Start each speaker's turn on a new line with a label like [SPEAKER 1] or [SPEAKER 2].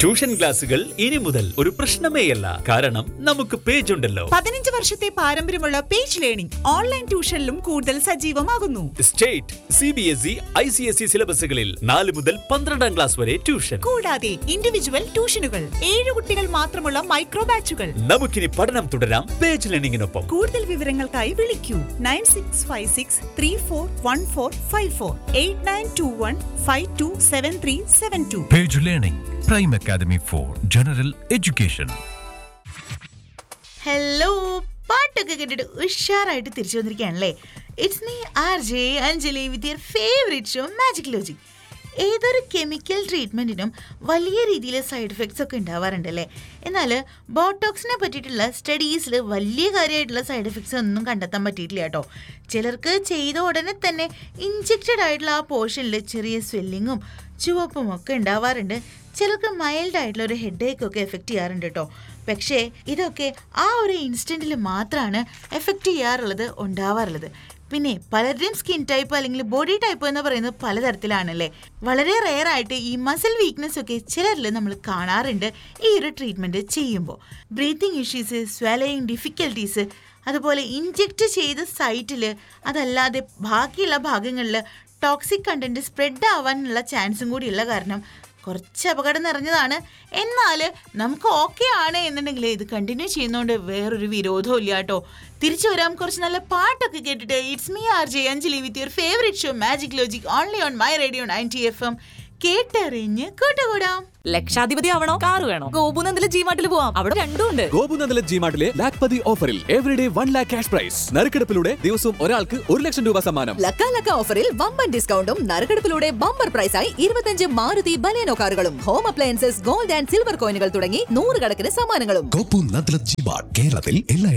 [SPEAKER 1] Tuition ക്ലാസുകൾ ഇനി മുതൽ ഒരു പ്രശ്നമേയല്ല കാരണം നമുക്ക് പേജ് ഉണ്ടല്ലോ
[SPEAKER 2] പതിനഞ്ച് വർഷത്തെ പാരമ്പര്യമുള്ള പേജ് ലേണിംഗ് ഓൺലൈൻ ട്യൂഷനിലും കൂടുതൽ സജീവമാകുന്നു
[SPEAKER 1] state C B S E I C S E സിലബസുകളിൽ നാല് മുതൽ പന്ത്രണ്ടാം ക്ലാസ് വരെ ട്യൂഷൻ
[SPEAKER 2] കൂടാതെ ഇൻഡിവിജ്വൽ ട്യൂഷനുകൾ ഏഴ് കുട്ടികൾ മാത്രമുള്ള മൈക്രോ ബാച്ചുകൾ
[SPEAKER 1] നമുക്കിനി പഠനം തുടരാം പേജ് ലേണിംഗിനൊപ്പം
[SPEAKER 2] കൂടുതൽ വിവരങ്ങൾക്കായി വിളിക്കൂ nine six five six three four one four five four eight nine two one five two seven three seven two
[SPEAKER 3] Page Learning, Prime Academy for General Education.
[SPEAKER 4] Hello പാട്ടൊക്കെ കേട്ടിട്ട് ഉഷാറായിട്ട് തിരിച്ചു വന്നിരിക്കുകയാണല്ലേ it's me R J Anjali with your favourite show magic logic ഏതൊരു chemical ട്രീറ്റ്മെൻറ്റിനും വലിയ രീതിയിൽ side effects ഒക്കെ ഉണ്ടാവാറുണ്ടല്ലേ എന്നാൽ ബോട്ടോക്സിനെ പറ്റിയിട്ടുള്ള സ്റ്റഡീസിൽ വലിയ കാര്യമായിട്ടുള്ള സൈഡ് എഫക്ട്സ് ഒന്നും കണ്ടെത്താൻ പറ്റിയിട്ടില്ല കേട്ടോ ചിലർക്ക് ചെയ്ത ഉടനെ തന്നെ ഇഞ്ചെക്റ്റഡ് ആയിട്ടുള്ള ആ പോർഷനിൽ ചെറിയ സ്വെല്ലിങ്ങും ചുവപ്പും ഒക്കെ ഉണ്ടാവാറുണ്ട് ചിലർക്ക് മൈൽഡ് ആയിട്ടുള്ള ഒരു ഹെഡ് ഏക്ക് ഒക്കെ എഫക്റ്റ് ചെയ്യാറുണ്ട് കേട്ടോ പക്ഷേ ഇതൊക്കെ ആ ഒരു ഇൻസ്റ്റൻറ്റിൽ മാത്രമാണ് എഫക്റ്റ് ചെയ്യാറുള്ളത് ഉണ്ടാവാറുള്ളത് പിന്നെ പലരുടെയും സ്കിൻ ടൈപ്പ് അല്ലെങ്കിൽ ബോഡി ടൈപ്പ് എന്ന് പറയുന്നത് പലതരത്തിലാണല്ലേ വളരെ റെയർ ആയിട്ട് ഈ മസിൽ വീക്ക്നെസ് ഒക്കെ ചിലരിൽ നമ്മൾ കാണാറുണ്ട് ഈ ഒരു ട്രീറ്റ്മെൻറ്റ് ചെയ്യുമ്പോൾ ബ്രീത്തിങ് ഇഷ്യൂസ് സ്വലയിങ് ഡിഫിക്കൽട്ടീസ് അതുപോലെ ഇൻജെക്റ്റ് ചെയ്ത സൈറ്റിൽ അതല്ലാതെ ബാക്കിയുള്ള ഭാഗങ്ങളിൽ ടോക്സിക് കണ്ടന്റ് സ്പ്രെഡ് ആവാനുള്ള ചാൻസും കൂടി ഉള്ള കാരണം കുറച്ച് അപകടം നിറഞ്ഞതാണ് എന്നാൽ നമുക്ക് ഓക്കെ ആണ് എന്നുണ്ടെങ്കിൽ ഇത് കണ്ടിന്യൂ ചെയ്യുന്നതുകൊണ്ട് വേറൊരു വിരോധവും ഇല്ല കേട്ടോ തിരിച്ചു വരാം കുറച്ച് നല്ല പാട്ടൊക്കെ കേട്ടിട്ട് it's me R J Anjali with your favourite show magic logic only on my radio ninety F M കേട്ടറിഞ്ഞ് കൂട്ടുകൂടാം
[SPEAKER 5] ലക്ഷാധിപതി ആവണോ കാറ് വേണോ ഗോപുനന്ദിലെ ജീമാട്ടിൽ പോവാം അവിടെ രണ്ടും ഉണ്ട്
[SPEAKER 6] ഗോപുനന്ദല ജിമാർട്ടിലെ ലാക്പതി ഓഫറിൽ everyday one lakh cash prize നറുക്കെടുപ്പിലൂടെ ദിവസവും ഒരാൾക്ക് ഒരു ലക്ഷം രൂപ സമ്മാനം
[SPEAKER 7] ലക്ക ലക്ക ഓഫറിൽ വമ്പൻ ഡിസ്കൗണ്ടും നറുക്കെടുപ്പിലൂടെ ബമ്പർ പ്രൈസായി ഇരുപത്തഞ്ച് മാരുതി ബലേനോ കാറുകളും home appliances gold and silver കോയിനുകൾ തുടങ്ങി നൂറുകണക്കിന് സമ്മാനങ്ങളും
[SPEAKER 8] കോപ്പു നദ്ല ജിബാർ കേരളത്തിൽ എല്ലാ